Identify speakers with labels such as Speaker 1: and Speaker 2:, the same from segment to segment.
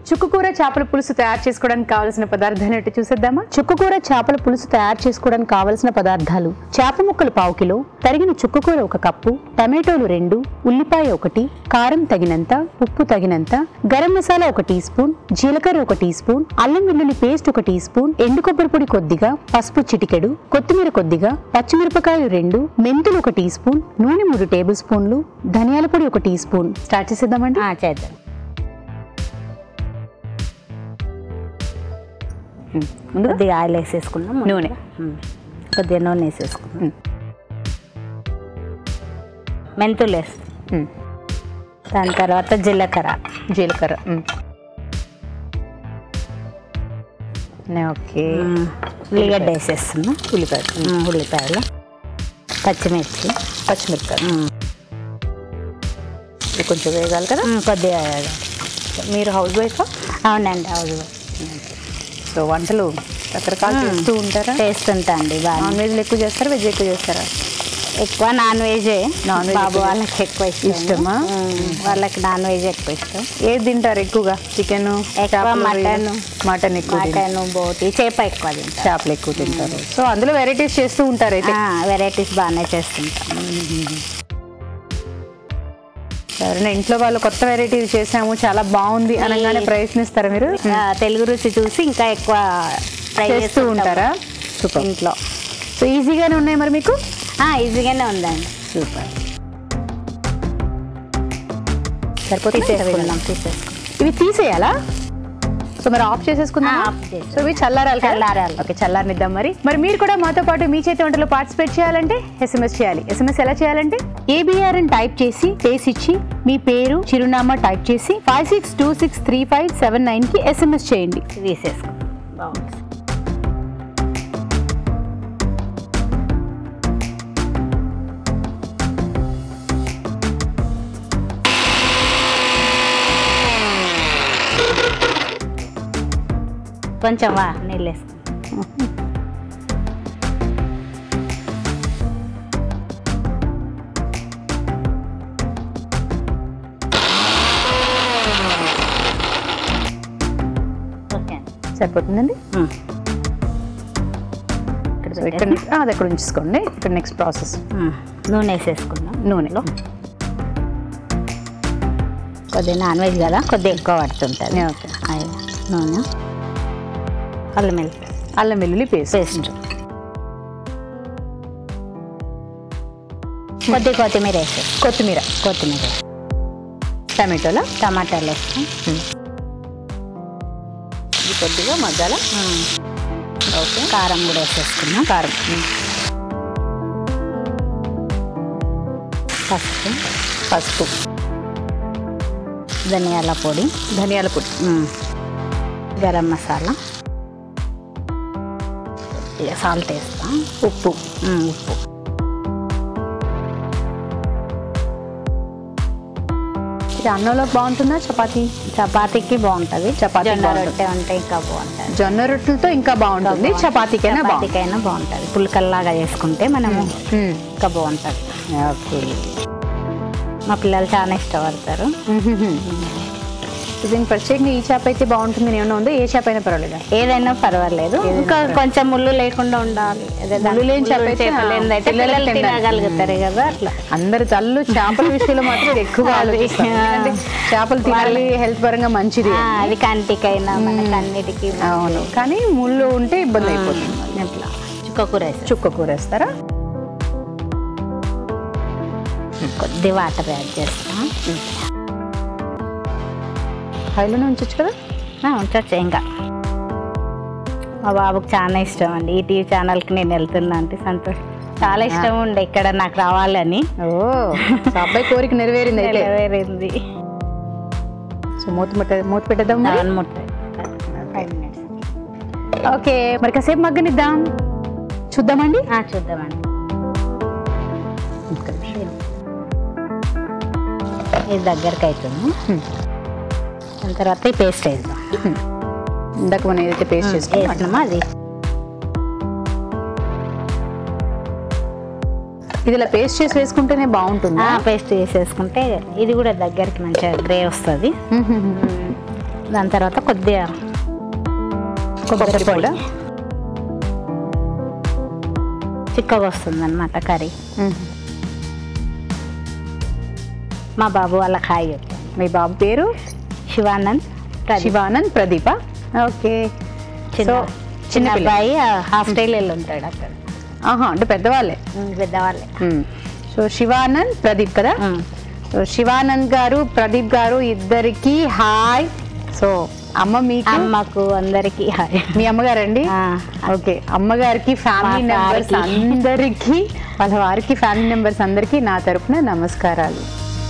Speaker 1: చుక్కకూర చేపల పులుసు తయారు చేసుకోవడానికి కావాల్సిన పదార్థాలు ఏంటో చూసేద్దామా చుక్కకూర చేపల పులుసు తయారు చేసుకోవడానికి కావలసిన పదార్థాలు చేప ముక్కలు పావు కిలో తరిగిన చుక్కకూర ఒక కప్పు టమాటోలు రెండు ఉల్లిపాయ ఒకటి కారం తగినంత ఉప్పు తగినంత గరం మసాలా ఒక టీ స్పూన్ జీలకర్ర ఒక టీ స్పూన్ అల్లం వెల్లుల్లి పేస్ట్ ఒక టీ స్పూన్ ఎండు కొబ్బరి పొడి కొద్దిగా పసుపు చిటికెడు కొత్తిమీర కొద్దిగా పచ్చిమిరపకాయలు రెండు మెంతులు ఒక టీ స్పూన్ నూనె మూడు టేబుల్ స్పూన్లు ధనియాల పొడి ఒక టీ స్పూన్ స్టార్ట్ చేసేద్దామండి
Speaker 2: ఆ, చేద్దాం
Speaker 1: ముందుగా
Speaker 2: కొద్దిగా ఆయిల్ వేసేసుకున్నాం ముందుగా.
Speaker 1: నూనె.
Speaker 2: ఉమ్. కొద్దిగా నూనె వేసేసుకున్నాం మెంతులు వేస్తాం
Speaker 1: ఉమ్.
Speaker 2: దాని తర్వాత జీలకర్ర
Speaker 1: జీలకర్ర ఉమ్. ఓకే
Speaker 2: ఉమ్, ఉల్లిగడ్డ వేసేస్తున్నాం
Speaker 1: ఉల్లిపాయ
Speaker 2: ఉమ్, ఉల్లిపాయలు పచ్చిమిర్చి
Speaker 1: పచ్చిమిరపకాయలు
Speaker 2: ఉమ్,
Speaker 1: ఇది కొంచెం వేగాలి కదా
Speaker 2: ఉమ్, కొద్దిగా
Speaker 1: మీరు హౌస్ వైఫా
Speaker 2: అవునండి అవును
Speaker 1: సో వంటలు రకరకాలు
Speaker 2: మ్మ్.
Speaker 1: చేస్తూ ఉంటారా
Speaker 2: చేస్తుంటా అండి బాగా
Speaker 1: నాన్ వెజ్లు ఎక్కువ చేస్తారా వెజ్ ఎక్కువ చేస్తారా
Speaker 2: ఎక్కువ నాన్ వెజే
Speaker 1: నాన్ వెజ్
Speaker 2: బాబు
Speaker 1: ఎక్కువ
Speaker 2: వాళ్ళకి ఎక్కువ ఇష్టం
Speaker 1: ఇష్టమా?
Speaker 2: ఉమ్, వాళ్ళకి నాన్ వెజ్ ఎక్కువ ఇష్టం
Speaker 1: ఏది తింటారు ఎక్కువగా చికెన్
Speaker 2: ఎక్కువ మటన్
Speaker 1: మటన్ ఎక్కువ తింటారు.
Speaker 2: మటన్ బోటి చేప ఎక్కువ తింటాం
Speaker 1: చేపలు ఎక్కువ తింటారు సో అందులో వెరైటీస్ చేస్తూ ఉంటారు అయితే
Speaker 2: వెరైటీస్ బాగానే చేస్తుంటాం
Speaker 1: ఎవరైనా ఇంట్లో వాళ్ళు కొత్త వెరైటీస్ చేసాము చాలా బాగుంది అనగానే ప్రయత్నిస్తారా మీరు
Speaker 2: ఆ, తెలుగు రుచి చూసి ఇంకా ఎక్కువ ట్రై
Speaker 1: చేస్తూ ఉంటారా సూపర్
Speaker 2: ఇంట్లో
Speaker 1: సో ఈజీగానే ఉన్నాయి మరి మీకు
Speaker 2: ఆ, ఈజీగానే ఉందండి
Speaker 1: సూపర్
Speaker 2: తీసేసుకున్నాం తీసేసుకున్నాం
Speaker 1: ఇవి తీసేయాలా సో మరి ఆఫ్ చేసేసుకుందాం
Speaker 2: ఆ, ఆఫ్ చేసేసుకుందాం.
Speaker 1: సో ఇవి చల్లారాలి కదా?
Speaker 2: చల్లారాలి.
Speaker 1: ఓకే చల్లారనిద్దాం మరి మరి మీరు కూడా మాతో పాటు మీ చేతి వంటలో పార్టిసిపేట్ చేయాలంటే ఎస్ఎంఎస్ చేయాలి ఎస్ఎంఎస్ ఎలా చేయాలంటే ఏబిఆర్ అని టైప్ చేసి పేస్ ఇచ్చి మీ పేరు చిరునామా టైప్ చేసి five six two six three five seven nine కి ఎస్ఎంఎస్ చేయండి
Speaker 2: తీసేసుకున్నాం బాగుంది కొంచెం వా నీళ్ళు వేసుకున్నాం ఓకే అండి.
Speaker 1: సరిపోతుందండి
Speaker 2: ఉమ్.
Speaker 1: సో ఇక్కడ ఆ, అది ఇక్కడ ఉంచుకోండి ఇక్కడ నెక్స్ట్ ప్రాసెస్
Speaker 2: ఉమ్. నూనె వేసేసుకున్నాం
Speaker 1: నూనెలో
Speaker 2: కొద్దిగా నాన్ వెజ్ కదా కొద్దిగా ఎక్కువ పడుతుంటుంది
Speaker 1: ఓకే
Speaker 2: ఆయిల్ నూనె అల్లం వెల్లుల్లి
Speaker 1: అల్లం వెల్లుల్లి పేస్ట్
Speaker 2: పేస్ట్ కొద్ది కొత్తిమీర వేసేసి
Speaker 1: కొత్తిమీర
Speaker 2: కొత్తిమీర
Speaker 1: టమాటోలా
Speaker 2: టమాటాలు వేస్తాం
Speaker 1: ఇది కొద్దిగా మసాలా
Speaker 2: ఓకే కారం కూడా వేసేసుకున్నాం
Speaker 1: కారం
Speaker 2: పసుపు
Speaker 1: పసుపు
Speaker 2: ధనియాల పొడి
Speaker 1: ధనియాల పొడి
Speaker 2: ఉమ్. గరం మసాలా సాల్ట్ వేస్తాం
Speaker 1: ఉప్పు
Speaker 2: ఉమ్, ఉప్పు
Speaker 1: ఇది అన్నంలో బాగుంటుందా చపాతీ
Speaker 2: చపాతీకి బాగుంటుంది
Speaker 1: చపాతీ
Speaker 2: జొన్న
Speaker 1: బాగుంటుంది.
Speaker 2: రొట్టె ఉంటే ఇంకా బాగుంటుంది
Speaker 1: జొన్న రొట్టెలతో ఇంకా బాగుంటుంది చపాతీకైనా బాగుంటుంది
Speaker 2: చపాతీకైనా బాగుంటుంది పుల్కల్లాగా చేసుకుంటే మనము
Speaker 1: మ్మ్.
Speaker 2: ఇంకా బాగుంటుంది
Speaker 1: ఓకే
Speaker 2: మా పిల్లలు చాలా ఇష్టపడతారు
Speaker 1: దీనికి ప్రత్యేకంగా ఈ చేప అయితే బాగుంటుంది ఏమైనా ఉందో ఏ చేప అయినా పర్వాలేదా
Speaker 2: ఏదైనా పర్వాలేదు ఇంకా కొంచెం ముళ్ళు లేకుండా ఉండాలి అదే దాని
Speaker 1: ముళ్ళు లేని చేప
Speaker 2: ముళ్ళు
Speaker 1: అయితే,
Speaker 2: చేప లేనిదైతే
Speaker 1: పిల్లలు
Speaker 2: పిల్లలు
Speaker 1: తినాలి.
Speaker 2: తినగలుగుతారు కదా అట్లా
Speaker 1: అందరి తల్లు చేపల విషయంలో మాత్రం ఇది ఎక్కువగా
Speaker 2: అది,
Speaker 1: ఆలోచిస్తారు.
Speaker 2: ఆ.
Speaker 1: ఎందుకంటే చేపలు తినాలి హెల్త్ పరంగా మంచిది
Speaker 2: ఆ, అది కంటికైనా మనకి అన్నిటికీ
Speaker 1: అవును కానీ ముళ్ళు ఉంటే ఇబ్బంది అయిపోతుంది
Speaker 2: అట్లా చుక్క కూర వేసి
Speaker 1: చుక్క కూర వేస్తారా
Speaker 2: కొద్ది వాటర్ యాడ్ చేస్తాం
Speaker 1: హైలోనే ఉంచొచ్చు కదా
Speaker 2: ఆ, ఉంచొచ్చు ఇంకా మా బాబుకి చాలా ఇష్టం అండి ఈ టీవీ ఛానల్కి నేను వెళ్తున్నా అంటే సంతోషం చాలా ఇష్టం ఉండే ఇక్కడ నాకు రావాలని
Speaker 1: ఓ సో అబ్బాయి కోరిక నెరవేరింది అయితే
Speaker 2: నెరవేరింది
Speaker 1: సో మూత పెట్ట మూత పెట్టేద్దాం మరి?
Speaker 2: దాని ముట్ట ఫైవ్ మినిట్స్
Speaker 1: ఓకే మరి కాసేపు మగ్గనిద్దాం చూద్దామండి
Speaker 2: చూద్దామండి ఇది దగ్గరికి అవుతుంది
Speaker 1: హ్మ్.
Speaker 2: దాని తర్వాత ఈ పేస్ట్ వేద్దాం
Speaker 1: ఇందాక మనం ఏదైతే పేస్ట్ చేసుకున్నాం
Speaker 2: వేసినామా అది
Speaker 1: ఇది ఇలా పేస్ట్ చేసి వేసుకుంటేనే బాగుంటుంది
Speaker 2: పేస్ట్ వేసేసుకుంటే ఇది కూడా దగ్గరికి మంచిగా గ్రే వస్తుంది దాని తర్వాత కొద్దిగా
Speaker 1: కొబ్బరి పొడి
Speaker 2: చిక్కగా వస్తుంది అనమాట కర్రీ మా బాబు వాళ్ళకి హాయ్ చెప్తాను
Speaker 1: మీ బాబు పేరు
Speaker 2: శివానంద్ ప్రదీప్.
Speaker 1: శివానంద్ ప్రదీప ఓకే
Speaker 2: చిన్న
Speaker 1: సో
Speaker 2: చిన్న
Speaker 1: చిన్న పిల్ల.
Speaker 2: అబ్బాయి ఆస్ట్రేలియాలో ఉంటాడు అక్కడ
Speaker 1: ఆహా అంటే పెద్దవాళ్ళే
Speaker 2: ఉమ్, పెద్దవాళ్ళే
Speaker 1: సో శివానంద్ ప్రదీప్ కదా
Speaker 2: ఉమ్.
Speaker 1: సో శివానంద్ గారు ప్రదీప్ గారు ఇద్దరికి హాయ్ సో అమ్మ మీకు
Speaker 2: అమ్మకు అందరికి హాయ్
Speaker 1: మీ అమ్మగారండి
Speaker 2: ఆ,
Speaker 1: ఓకే అమ్మగారికి ఫ్యామిలీ
Speaker 2: మా
Speaker 1: మెంబర్స్
Speaker 2: వారికి.
Speaker 1: అందరికి వాళ్ళ వారికి ఫ్యామిలీ మెంబర్స్ అందరికి నా తరపున నమస్కారాలు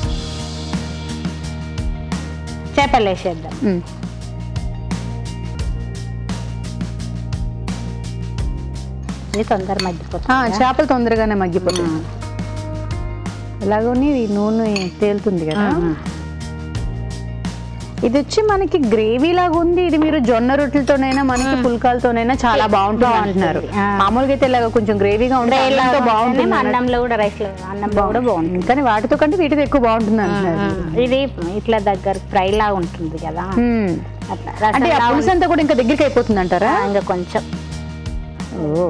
Speaker 2: చేపలు వేసేద్దాం
Speaker 1: మ్మ్.
Speaker 2: ఇది తొందర
Speaker 1: ఆ,
Speaker 2: మగ్గిపోతుంది
Speaker 1: చేపలు తొందరగానే మగ్గిపోతుంది ఎలాగోని ఈ నూనె తేలుతుంది కదా ఇది వచ్చి మనకి గ్రేవీ లాగా ఉంది ఇది మీరు జొన్న రొట్టెలతోనైనా మనకి పుల్కాలతోనైనా చాలా బాగుంటుంది
Speaker 2: బాగుంటుంది.
Speaker 1: అంటున్నారు
Speaker 2: ఆ.
Speaker 1: మామూలుగా అయితే ఇలాగ కొంచెం గ్రేవీగా ఉంటే అన్నంతో బాగుంటుంది అన్నట్టు.
Speaker 2: అన్నంలో కూడా రైస్ లో అన్నంలో కూడా బాగుంటుంది
Speaker 1: కానీ వాటితో కంటే వీటితో ఎక్కువ బాగుంటుంది అంటున్నారు
Speaker 2: ఇది ఇట్లా దగ్గర ఫ్రై లా ఉంటుంది కదా
Speaker 1: మ్మ్.
Speaker 2: అట్లా
Speaker 1: అంటే ఆ
Speaker 2: రసంలా
Speaker 1: పులుసు అంతా కూడా ఇంకా దగ్గరికి అయిపోతుంది అంటారా
Speaker 2: ఆ, ఇంకా కొంచెం
Speaker 1: ఓ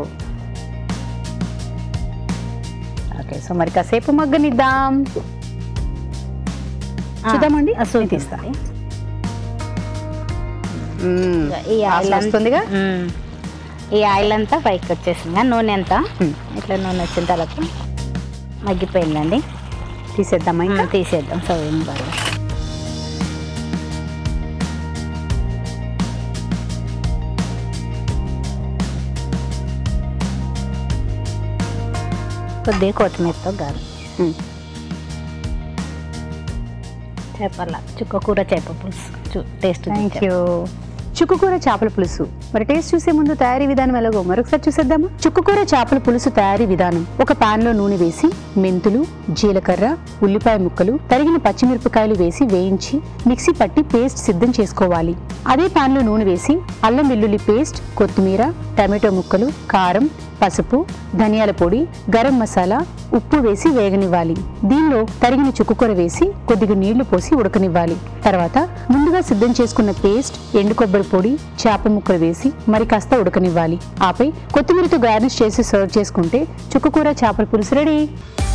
Speaker 1: ఓకే సో మరి కాసేపు మగ్గనిద్దాం చూద్దామండి
Speaker 2: ఆ,
Speaker 1: నేను తీస్తా మ్మ్.
Speaker 2: ఈ
Speaker 1: వాసన
Speaker 2: ఆయిల్
Speaker 1: వస్తుందిగా
Speaker 2: మ్మ్. ఈ ఆయిల్ అంతా పైకి వచ్చేసింది ఆ నూనె అంతా
Speaker 1: మ్మ్.
Speaker 2: ఇట్లా నూనె వచ్చిన తర్వాత మగ్గిపోయిందండి
Speaker 1: తీసేద్దామా ఇంకా
Speaker 2: మ్మ్, తీసేద్దాం సవ్యం బాగా కొద్దిగా కొత్తిమీరతో గారు
Speaker 1: మ్మ్.
Speaker 2: చేపల చుక్క కూర చేప పులుసు చూ టేస్ట్
Speaker 1: థ్యాంక్ యూ చుక్కుకూర చేపల పులుసు మరి టేస్ట్ చూసే ముందు తయారీ విధానం ఎలాగో మరొకసారి చూసేద్దామా చుక్కుకూర చేపల పులుసు తయారీ విధానం ఒక పాన్ లో నూనె వేసి మెంతులు జీలకర్ర ఉల్లిపాయ ముక్కలు తరిగిన పచ్చిమిరపకాయలు వేసి వేయించి మిక్సీ పట్టి పేస్ట్ సిద్ధం చేసుకోవాలి అదే పాన్ లో నూనె వేసి అల్లం వెల్లుల్లి పేస్ట్ కొత్తిమీర టమాటో ముక్కలు కారం పసుపు ధనియాల పొడి గరం మసాలా ఉప్పు వేసి వేగనివ్వాలి దీనిలో తరిగిన చుక్కుకూర వేసి కొద్దిగా నీళ్లు పోసి ఉడకనివ్వాలి తర్వాత ముందుగా సిద్ధం చేసుకున్న పేస్ట్ ఎండు కొబ్బరి పొడి చేప ముక్కలు వేసి మరి కాస్త ఉడకనివ్వాలి ఆపై కొత్తిమీరతో గార్నిష్ చేసి సర్వ్ చేసుకుంటే చుక్కకూర చేపల పులుసు రెడీ